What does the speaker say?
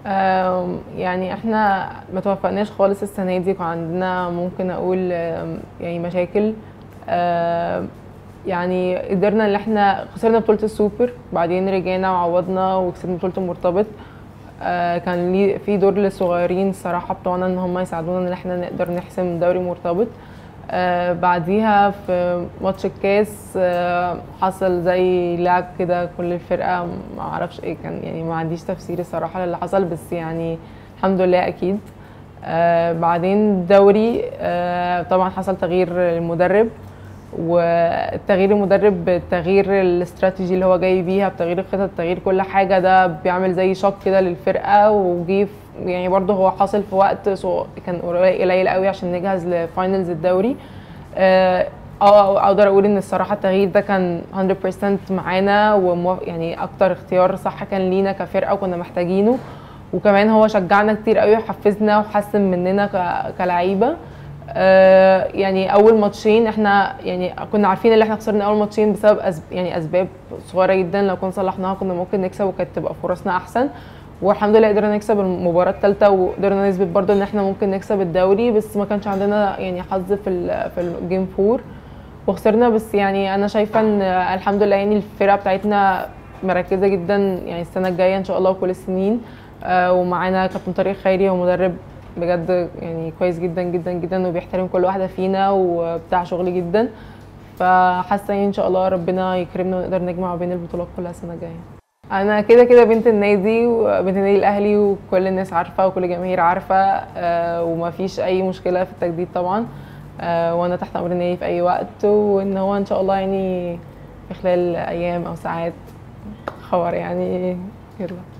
آم، يعني احنا ما توفقناش خالص السنه دي كان عندنا ممكن اقول آم، يعني مشاكل آم، يعني قدرنا ان احنا خسرنا بطوله السوبر بعدين رجعنا وعوضنا وكسبنا بطوله المرتبط آه، كان ليه في دور للصغيرين الصراحه بتوعنا ان هم يساعدونا ان احنا نقدر نحسم دوري مرتبط آه، بعديها في ماتش الكاس آه، حصل زي لعب كده كل الفرقه ما اعرفش ايه كان يعني ما عنديش تفسير الصراحه للي حصل بس يعني الحمد لله اكيد آه، بعدين دوري آه، طبعا حصل تغيير المدرب والتغيير المدرب بتغيير الاستراتيجي اللي هو جاي بيها بتغيير الخطط تغيير كل حاجه ده بيعمل زي شوك كده للفرقه وجي في- يعني برضه هو حاصل في وقت صغ- كان قليل قوي عشان نجهز لفاينلز الدوري آه، اه اقدر اقول ان الصراحه التغيير ده كان 100% معانا ومو يعني اكتر اختيار صح كان لينا كفرقه وكنا محتاجينه وكمان هو شجعنا كتير قوي وحفزنا وحسن مننا ك- كلعيبه آه، يعني اول ماتشين احنا يعني كنا عارفين ان احنا خسرنا اول ماتشين بسبب أسب يعني اسباب صغيره جدا لو كنا صلحناها كنا ممكن نكسب وكانت تبقى فرصنا احسن والحمد لله قدرنا نكسب المباراه الثالثه وقدرنا نثبت برضو ان احنا ممكن نكسب الدوري بس ما كانش عندنا يعني حظ في ال- في الجيم فور وخسرنا بس يعني انا شايفه ان الحمد لله يعني الفرقه بتاعتنا مركزه جدا يعني السنه الجايه ان شاء الله وكل السنين آه، ومعانا كابتن طارق خيري ومدرب بجد يعني كويس جدا جدا جدا وبيحترم كل واحده فينا وبتاع شغل جدا فحاسه يعني ان شاء الله ربنا يكرمنا ونقدر نجمع بين البطولات كلها السنه الجايه انا كده كده بنت النادي وبنت النادي الاهلي وكل الناس عارفه وكل الجماهير عارفه آه، ومفيش اي مشكله في التجديد طبعا آه، وانا تحت امر النادي في اي وقت وان هو ان شاء الله يعني في خلال ايام او ساعات خبر يعني يرضى